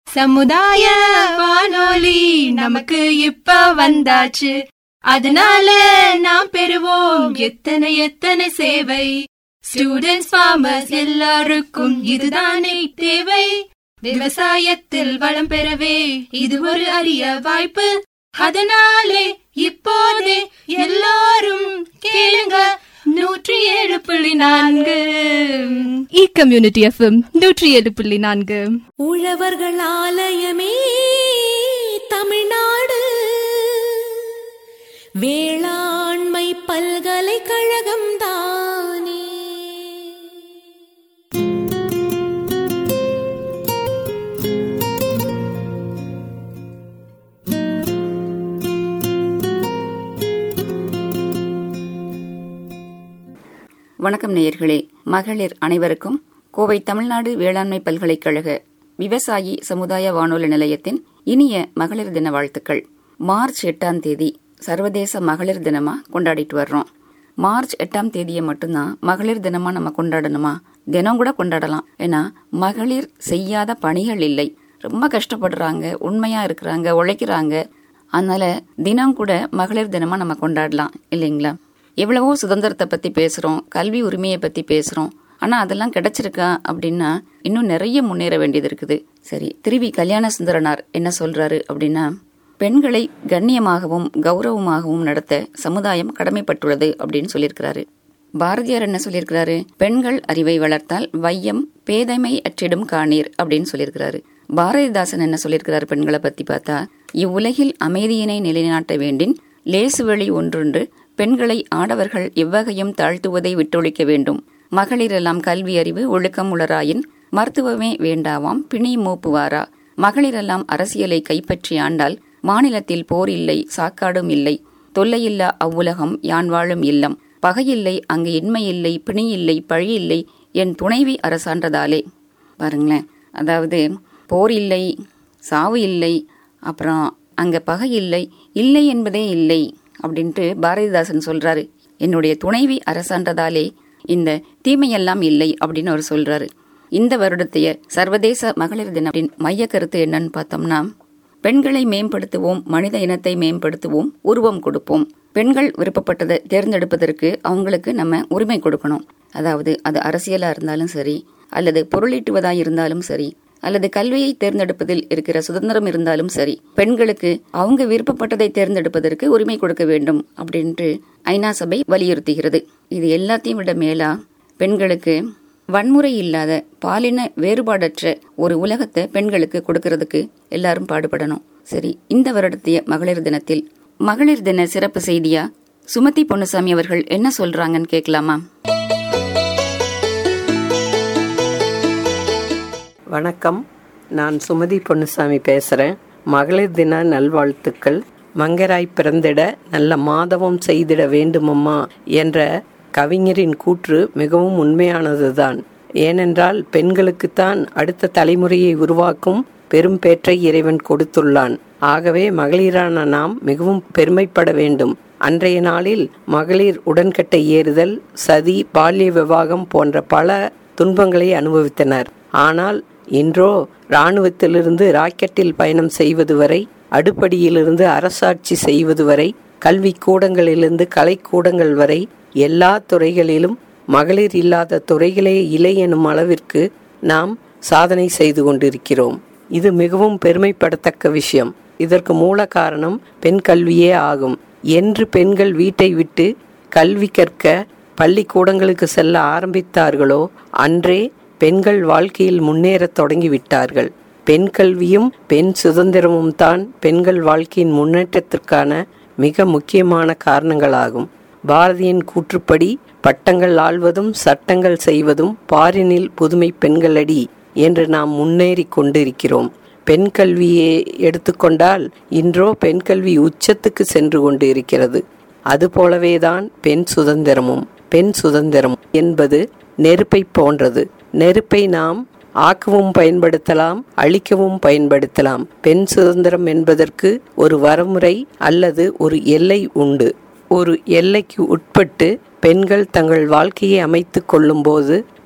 சமுதாய வானொலி நமக்கு இப்ப வந்தாச்சு அதனால நாம் பெறுவோம் எத்தனை எத்தனை சேவை ஸ்டூடெண்ட்ஸ் ஃபார்மர்ஸ் எல்லாருக்கும் இதுதானே தேவை விவசாயத்தில் வளம் பெறவே இது ஒரு அரிய வாய்ப்பு அதனாலே இப்போதே எல்லாரும் கேளுங்க நூற்றி ஏழு புள்ளி நான்கு இ கம்யூனிட்டி எஃப்எம் நூற்றி ஏழு புள்ளி நான்கு உழவர்கள் ஆலயமே தமிழ்நாடு வேளாண்மை பல்கலைக்கழகம் தானே வணக்கம் நேயர்களே மகளிர் அனைவருக்கும் கோவை தமிழ்நாடு வேளாண்மை பல்கலைக்கழக விவசாயி சமுதாய வானொலி நிலையத்தின் இனிய மகளிர் தின வாழ்த்துக்கள் மார்ச் எட்டாம் தேதி சர்வதேச மகளிர் தினமா கொண்டாடிட்டு வர்றோம் மார்ச் எட்டாம் தேதியை மட்டும்தான் மகளிர் தினமா நம்ம கொண்டாடணுமா தினம் கூட கொண்டாடலாம் ஏன்னா மகளிர் செய்யாத பணிகள் இல்லை ரொம்ப கஷ்டப்படுறாங்க உண்மையா இருக்கிறாங்க உழைக்கிறாங்க அதனால தினம் கூட மகளிர் தினமா நம்ம கொண்டாடலாம் இல்லைங்களா எவ்வளவோ சுதந்திரத்தை பத்தி பேசுறோம் கல்வி உரிமையை பத்தி பேசுறோம் ஆனா அதெல்லாம் கிடைச்சிருக்கா அப்படின்னா இன்னும் நிறைய முன்னேற வேண்டியது இருக்குது சரி திருவி கல்யாண சுந்தரனார் என்ன சொல்றாரு அப்படின்னா பெண்களை கண்ணியமாகவும் கௌரவமாகவும் நடத்த சமுதாயம் கடமைப்பட்டுள்ளது அப்படின்னு சொல்லியிருக்கிறாரு பாரதியார் என்ன சொல்லியிருக்கிறாரு பெண்கள் அறிவை வளர்த்தால் வையம் பேதைமை அற்றிடும் காணீர் அப்படின்னு சொல்லியிருக்கிறாரு பாரதிதாசன் என்ன சொல்லியிருக்கிறாரு பெண்களை பத்தி பார்த்தா இவ்வுலகில் அமைதியினை நிலைநாட்ட வேண்டின் லேசு வழி ஒன்றொன்று பெண்களை ஆடவர்கள் எவ்வகையும் தாழ்த்துவதை விட்டொழிக்க வேண்டும் மகளிரெல்லாம் கல்வி அறிவு ஒழுக்கம் உளராயின் மருத்துவமே வேண்டாவாம் பிணி மூப்புவாரா மகளிரெல்லாம் அரசியலை கைப்பற்றி ஆண்டால் மாநிலத்தில் போர் இல்லை சாக்காடும் இல்லை தொல்லையில்லா அவ்வுலகம் யான் வாழும் இல்லம் பகையில்லை அங்கு இன்மையில்லை பிணியில்லை பழியில்லை என் துணைவி அரசான்றதாலே பாருங்களேன் அதாவது போர் இல்லை சாவு இல்லை அப்புறம் அங்க பகை இல்லை இல்லை என்பதே இல்லை அப்படின்ட்டு பாரதிதாசன் சொல்றாரு என்னுடைய துணைவி அரசான்றதாலே இந்த தீமையெல்லாம் இல்லை அப்படின்னு அவர் சொல்றாரு இந்த வருடத்தைய சர்வதேச மகளிர் தினத்தின் மைய கருத்து என்னன்னு பார்த்தோம்னா பெண்களை மேம்படுத்துவோம் மனித இனத்தை மேம்படுத்துவோம் உருவம் கொடுப்போம் பெண்கள் விருப்பப்பட்டதை தேர்ந்தெடுப்பதற்கு அவங்களுக்கு நம்ம உரிமை கொடுக்கணும் அதாவது அது அரசியலா இருந்தாலும் சரி அல்லது பொருளீட்டுவதா இருந்தாலும் சரி அல்லது கல்வியை தேர்ந்தெடுப்பதில் இருக்கிற சுதந்திரம் இருந்தாலும் சரி பெண்களுக்கு அவங்க விருப்பப்பட்டதை தேர்ந்தெடுப்பதற்கு உரிமை கொடுக்க வேண்டும் அப்படின்ட்டு ஐநா சபை வலியுறுத்துகிறது இது எல்லாத்தையும் விட மேலா பெண்களுக்கு வன்முறை இல்லாத பாலின வேறுபாடற்ற ஒரு உலகத்தை பெண்களுக்கு கொடுக்கறதுக்கு எல்லாரும் பாடுபடணும் சரி இந்த வருடத்திய மகளிர் தினத்தில் மகளிர் தின சிறப்பு செய்தியா சுமதி பொன்னுசாமி அவர்கள் என்ன சொல்றாங்கன்னு கேட்கலாமா வணக்கம் நான் சுமதி பொன்னுசாமி பேசுகிறேன் மகளிர் தின நல்வாழ்த்துக்கள் மங்கராய் பிறந்திட நல்ல மாதவம் செய்திட வேண்டுமம்மா என்ற கவிஞரின் கூற்று மிகவும் உண்மையானதுதான் ஏனென்றால் பெண்களுக்குத்தான் அடுத்த தலைமுறையை உருவாக்கும் பெரும் பேற்றை இறைவன் கொடுத்துள்ளான் ஆகவே மகளிரான நாம் மிகவும் பெருமைப்பட வேண்டும் அன்றைய நாளில் மகளிர் உடன்கட்டை ஏறுதல் சதி பால்ய விவாகம் போன்ற பல துன்பங்களை அனுபவித்தனர் ஆனால் இன்றோ இராணுவத்திலிருந்து ராக்கெட்டில் பயணம் செய்வது வரை அடுப்படியிலிருந்து அரசாட்சி செய்வது வரை கல்வி கூடங்களிலிருந்து கலைக்கூடங்கள் வரை எல்லா துறைகளிலும் மகளிர் இல்லாத துறைகளே இல்லை எனும் அளவிற்கு நாம் சாதனை செய்து கொண்டிருக்கிறோம் இது மிகவும் பெருமைப்படத்தக்க விஷயம் இதற்கு மூல காரணம் பெண் கல்வியே ஆகும் என்று பெண்கள் வீட்டை விட்டு கல்வி கற்க பள்ளிக்கூடங்களுக்கு செல்ல ஆரம்பித்தார்களோ அன்றே பெண்கள் வாழ்க்கையில் முன்னேறத் தொடங்கிவிட்டார்கள் பெண் கல்வியும் பெண் சுதந்திரமும் தான் பெண்கள் வாழ்க்கையின் முன்னேற்றத்திற்கான மிக முக்கியமான காரணங்களாகும் பாரதியின் கூற்றுப்படி பட்டங்கள் ஆள்வதும் சட்டங்கள் செய்வதும் பாரினில் புதுமை பெண்களடி என்று நாம் முன்னேறி கொண்டிருக்கிறோம் பெண் கல்வியை எடுத்துக்கொண்டால் இன்றோ பெண் கல்வி உச்சத்துக்கு சென்று கொண்டு இருக்கிறது அதுபோலவேதான் பெண் சுதந்திரமும் பெண் சுதந்திரம் என்பது நெருப்பை போன்றது நெருப்பை நாம் ஆக்கவும் பயன்படுத்தலாம் அழிக்கவும் பயன்படுத்தலாம் பெண் சுதந்திரம் என்பதற்கு ஒரு வரமுறை அல்லது ஒரு எல்லை உண்டு ஒரு எல்லைக்கு உட்பட்டு பெண்கள் தங்கள் வாழ்க்கையை அமைத்து கொள்ளும்போது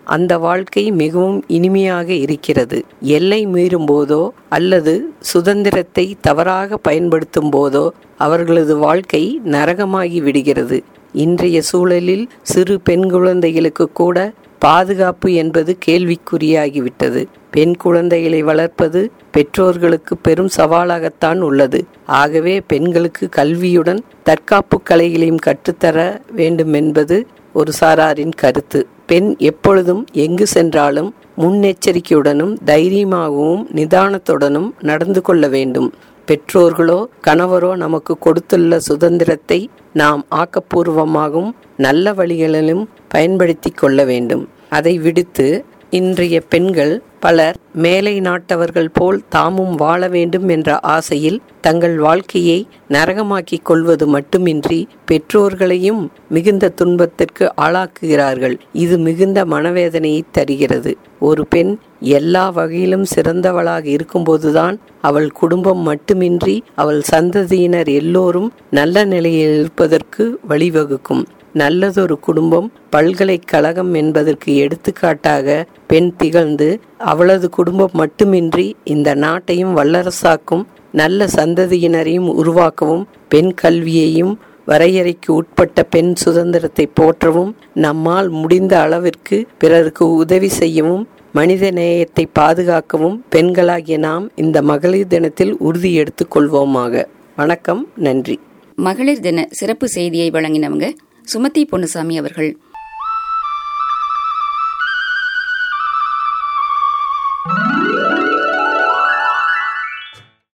அந்த வாழ்க்கை மிகவும் இனிமையாக இருக்கிறது எல்லை மீறும் போதோ அல்லது சுதந்திரத்தை தவறாக பயன்படுத்தும் போதோ அவர்களது வாழ்க்கை நரகமாகி விடுகிறது இன்றைய சூழலில் சிறு பெண் குழந்தைகளுக்கு கூட பாதுகாப்பு என்பது கேள்விக்குறியாகிவிட்டது பெண் குழந்தைகளை வளர்ப்பது பெற்றோர்களுக்கு பெரும் சவாலாகத்தான் உள்ளது ஆகவே பெண்களுக்கு கல்வியுடன் தற்காப்பு கலைகளையும் கற்றுத்தர வேண்டும் என்பது ஒரு சாராரின் கருத்து பெண் எப்பொழுதும் எங்கு சென்றாலும் முன்னெச்சரிக்கையுடனும் தைரியமாகவும் நிதானத்துடனும் நடந்து கொள்ள வேண்டும் பெற்றோர்களோ கணவரோ நமக்கு கொடுத்துள்ள சுதந்திரத்தை நாம் ஆக்கப்பூர்வமாகவும் நல்ல வழிகளிலும் பயன்படுத்தி கொள்ள வேண்டும் அதை விடுத்து இன்றைய பெண்கள் பலர் மேலை நாட்டவர்கள் போல் தாமும் வாழ வேண்டும் என்ற ஆசையில் தங்கள் வாழ்க்கையை நரகமாக்கிக் கொள்வது மட்டுமின்றி பெற்றோர்களையும் மிகுந்த துன்பத்திற்கு ஆளாக்குகிறார்கள் இது மிகுந்த மனவேதனையை தருகிறது ஒரு பெண் எல்லா வகையிலும் சிறந்தவளாக இருக்கும்போதுதான் அவள் குடும்பம் மட்டுமின்றி அவள் சந்ததியினர் எல்லோரும் நல்ல நிலையில் இருப்பதற்கு வழிவகுக்கும் நல்லதொரு குடும்பம் பல்கலைக்கழகம் என்பதற்கு எடுத்துக்காட்டாக பெண் திகழ்ந்து அவளது குடும்பம் மட்டுமின்றி இந்த நாட்டையும் வல்லரசாக்கும் நல்ல சந்ததியினரையும் உருவாக்கவும் பெண் கல்வியையும் வரையறைக்கு உட்பட்ட பெண் சுதந்திரத்தை போற்றவும் நம்மால் முடிந்த அளவிற்கு பிறருக்கு உதவி செய்யவும் மனித நேயத்தை பாதுகாக்கவும் பெண்களாகிய நாம் இந்த மகளிர் தினத்தில் உறுதி எடுத்துக் கொள்வோமாக வணக்கம் நன்றி மகளிர் தின சிறப்பு செய்தியை வழங்கினவங்க சுமதி பொன்னுசாமி அவர்கள்